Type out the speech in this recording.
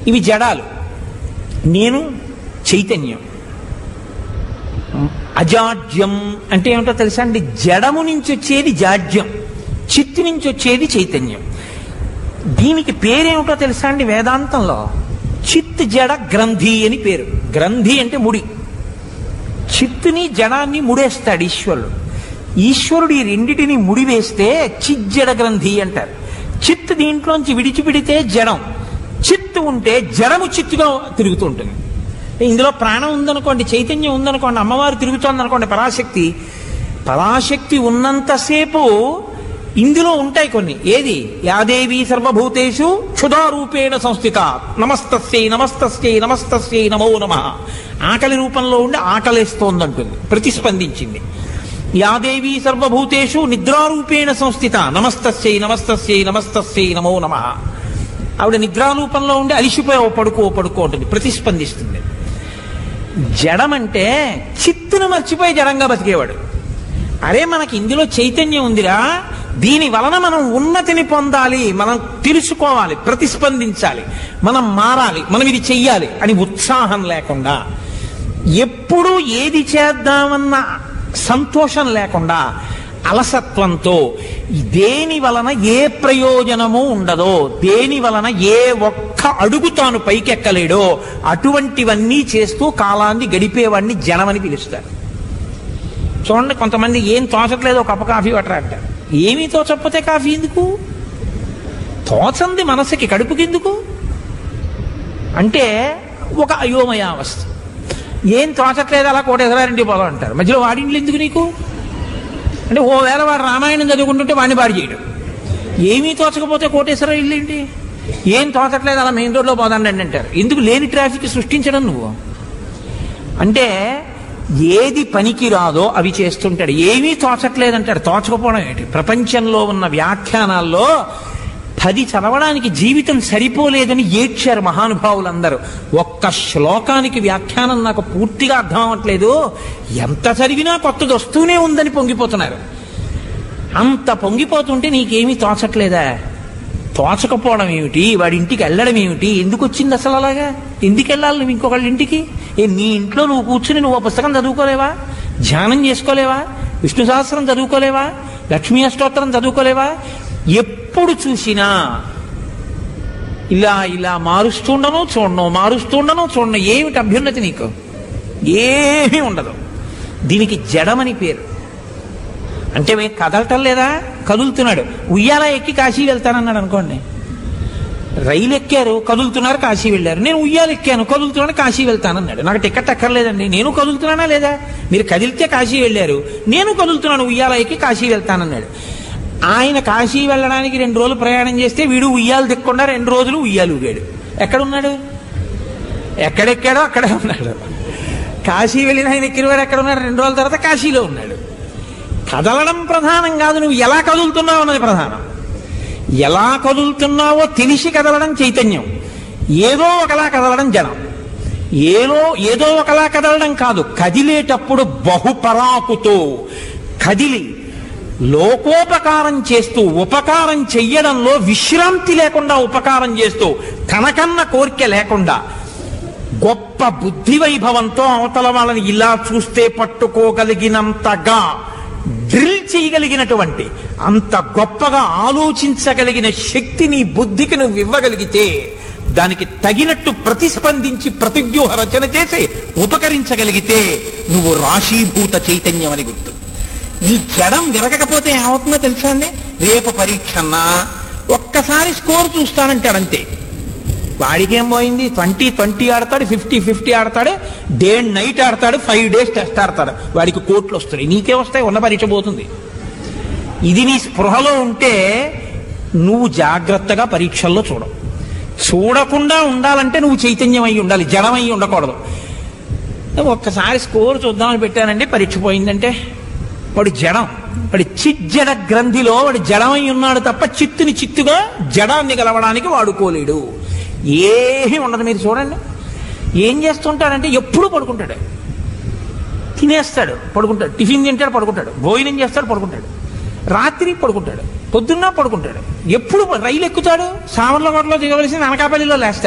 ఇవి జడాలు నేను చైతన్యం అజాడ్యం అంటే ఏమిటో తెలుసా అండి జడము నుంచి వచ్చేది జాడ్యం చిత్తు నుంచి వచ్చేది చైతన్యం దీనికి పేరేమిటో తెలుసా అండి వేదాంతంలో చిత్ జడ గ్రంథి అని పేరు గ్రంథి అంటే ముడి చిత్తుని జడాన్ని ముడేస్తాడు ఈశ్వరుడు ఈశ్వరుడు ఈ రెండిటిని ముడివేస్తే చిజ్జడ గ్రంథి అంటారు చిత్తు దీంట్లోంచి విడిచిపెడితే జడం చిత్తు ఉంటే జడము చిత్తుగా తిరుగుతూ ఉంటుంది ఇందులో ప్రాణం ఉందనుకోండి చైతన్యం ఉందనుకోండి అమ్మవారు తిరుగుతోంది అనుకోండి పరాశక్తి పరాశక్తి ఉన్నంతసేపు ఇందులో ఉంటాయి కొన్ని ఏది యాదేవి సర్వభూతేషు క్షుధారూపేణ సంస్థిత నమస్తస్యై నమస్తస్యై నమస్తస్యై నమో నమ ఆకలి రూపంలో ఉండి ఆకలేస్తోందంటుంది ప్రతిస్పందించింది యాదేవి సర్వభూతేషు నిద్రారూపేణ సంస్థిత నమస్తస్యై నమస్తస్యై నమస్తస్యై నమో నమ ఆవిడ నిద్రారూపంలో ఉండి అలిసిపోయి ఓ పడుకో ఓ పడుకో ఉంటుంది ప్రతిస్పందిస్తుంది జడమంటే చిత్తును మర్చిపోయి జడంగా బతికేవాడు అరే మనకి ఇందులో చైతన్యం ఉందిరా దీని వలన మనం ఉన్నతిని పొందాలి మనం తెలుసుకోవాలి ప్రతిస్పందించాలి మనం మారాలి మనం ఇది చెయ్యాలి అని ఉత్సాహం లేకుండా ఎప్పుడు ఏది చేద్దామన్న సంతోషం లేకుండా అలసత్వంతో దేని వలన ఏ ప్రయోజనము ఉండదో దేని వలన ఏ ఒక్క అడుగు తాను పైకెక్కలేడో అటువంటివన్నీ చేస్తూ కాలాన్ని గడిపేవాడిని జనమని పిలుస్తారు చూడండి కొంతమంది ఏం తోచట్లేదు ఒక కప్ప కాఫీ పట్టరా అంటారు ఏమీ తోచకపోతే కాఫీ ఎందుకు తోచంది మనసుకి కడుపుకెందుకు అంటే ఒక అయోమయావస్థ ఏం తోచట్లేదు అలా కోటేశ్వరారింటి పోదాం అంటారు మధ్యలో వాడింట్లు ఎందుకు నీకు అంటే ఓ వేళ వాడు రామాయణం చదువుకుంటుంటే వాడిని బాడి చేయడం ఏమీ తోచకపోతే కోటేశ్వర ఇల్లు ఏంటి ఏం తోచట్లేదు అలా మెయిన్ రోడ్లో పోదాండి అంటారు ఎందుకు లేని ట్రాఫిక్ సృష్టించడం నువ్వు అంటే ఏది పనికి రాదో అవి చేస్తుంటాడు ఏమీ తోచట్లేదంటాడు తోచకపోవడం ఏంటి ప్రపంచంలో ఉన్న వ్యాఖ్యానాల్లో పది చదవడానికి జీవితం సరిపోలేదని ఏడ్చారు మహానుభావులందరూ ఒక్క శ్లోకానికి వ్యాఖ్యానం నాకు పూర్తిగా అర్థం అవ్వట్లేదు ఎంత చదివినా కొత్తది వస్తూనే ఉందని పొంగిపోతున్నారు అంత పొంగిపోతుంటే నీకేమీ తోచట్లేదా తోచకపోవడం ఏమిటి వాడి ఇంటికి వెళ్ళడం ఏమిటి ఎందుకు వచ్చింది అసలు అలాగా ఎందుకు వెళ్ళాలి నువ్వు ఇంకొకళ్ళ ఇంటికి ఏ నీ ఇంట్లో నువ్వు కూర్చుని నువ్వు పుస్తకం చదువుకోలేవా ధ్యానం చేసుకోలేవా విష్ణు సహస్రం చదువుకోలేవా లక్ష్మీ అష్టోత్తరం చదువుకోలేవా ఎప్పుడు చూసినా ఇలా ఇలా మారుస్తుండను చూడను మారుస్తుండను చూడను ఏమిటి అభ్యున్నతి నీకు ఏమీ ఉండదు దీనికి జడమని పేరు అంటే మేము కదలటం లేదా కదులుతున్నాడు ఉయ్యాల ఎక్కి కాశీ వెళ్తానన్నాడు అనుకోండి రైలు ఎక్కారు కదులుతున్నారు కాశీ వెళ్ళారు నేను ఉయ్యాలు ఎక్కాను కదులుతున్నాను కాశీ వెళ్తానన్నాడు నాకు టికెట్ ఎక్కర్లేదండి నేను కదులుతున్నానా లేదా మీరు కదిలితే కాశీ వెళ్ళారు నేను కదులుతున్నాను ఉయ్యాల ఎక్కి కాశీ వెళ్తానన్నాడు ఆయన కాశీ వెళ్ళడానికి రెండు రోజులు ప్రయాణం చేస్తే వీడు ఉయ్యాలు దిక్కుండా రెండు రోజులు ఉయ్యాలు ఊగాడు ఎక్కడున్నాడు ఎక్కడెక్కాడో అక్కడే ఉన్నాడు కాశీ వెళ్ళిన ఆయన ఎక్కినవాడు ఎక్కడ ఉన్నాడు రెండు రోజుల తర్వాత కాశీలో ఉన్నాడు కదలడం ప్రధానం కాదు నువ్వు ఎలా కదులుతున్నావు అన్నది ప్రధానం ఎలా కదులుతున్నావో తెలిసి కదలడం చైతన్యం ఏదో ఒకలా కదలడం జనం ఏదో ఏదో ఒకలా కదలడం కాదు కదిలేటప్పుడు బహుపరాకుతో కదిలి లోకోపకారం చేస్తూ ఉపకారం చెయ్యడంలో విశ్రాంతి లేకుండా ఉపకారం చేస్తూ తనకన్న కోరిక లేకుండా గొప్ప బుద్ధి వైభవంతో అవతల వాళ్ళని ఇలా చూస్తే పట్టుకోగలిగినంతగా డ్రిల్ చేయగలిగినటువంటి అంత గొప్పగా ఆలోచించగలిగిన శక్తి నీ బుద్ధికి నువ్వు ఇవ్వగలిగితే దానికి తగినట్టు ప్రతిస్పందించి ప్రతివ్యూహ రచన చేసి ఉపకరించగలిగితే నువ్వు రాశీభూత చైతన్యం అని గుర్తు ఈ జడం విరగకపోతే ఏమవుతుందో తెలుసా అండి రేపు పరీక్షన్నా ఒక్కసారి స్కోర్ చూస్తానంటాడు అంతే వాడికేం పోయింది ట్వంటీ ట్వంటీ ఆడతాడు ఫిఫ్టీ ఫిఫ్టీ ఆడతాడు డే అండ్ నైట్ ఆడతాడు ఫైవ్ డేస్ టెస్ట్ ఆడతాడు వాడికి కోట్లు వస్తాయి నీకే వస్తాయి ఉన్న పరీక్ష పోతుంది ఇది నీ స్పృహలో ఉంటే నువ్వు జాగ్రత్తగా పరీక్షల్లో చూడవు చూడకుండా ఉండాలంటే నువ్వు చైతన్యం అయి ఉండాలి జడమై ఉండకూడదు ఒక్కసారి స్కోర్ చూద్దామని పెట్టానండి పరీక్ష పోయిందంటే వాడు జడం వాడి చిజ్జడ గ్రంథిలో వాడు జడమై ఉన్నాడు తప్ప చిత్తుని చిత్తుగా జడాన్ని గెలవడానికి వాడుకోలేడు ఏమీ ఉండదు మీరు చూడండి ఏం చేస్తుంటాడంటే ఎప్పుడు పడుకుంటాడు తినేస్తాడు పడుకుంటాడు టిఫిన్ తింటాడు పడుకుంటాడు భోజనం చేస్తాడు పడుకుంటాడు రాత్రి పడుకుంటాడు పొద్దున్న పడుకుంటాడు ఎప్పుడు రైలు ఎక్కుతాడు సామర్లకోటలో దిగవలసింది అనకాపల్లిలో లేస్తాడు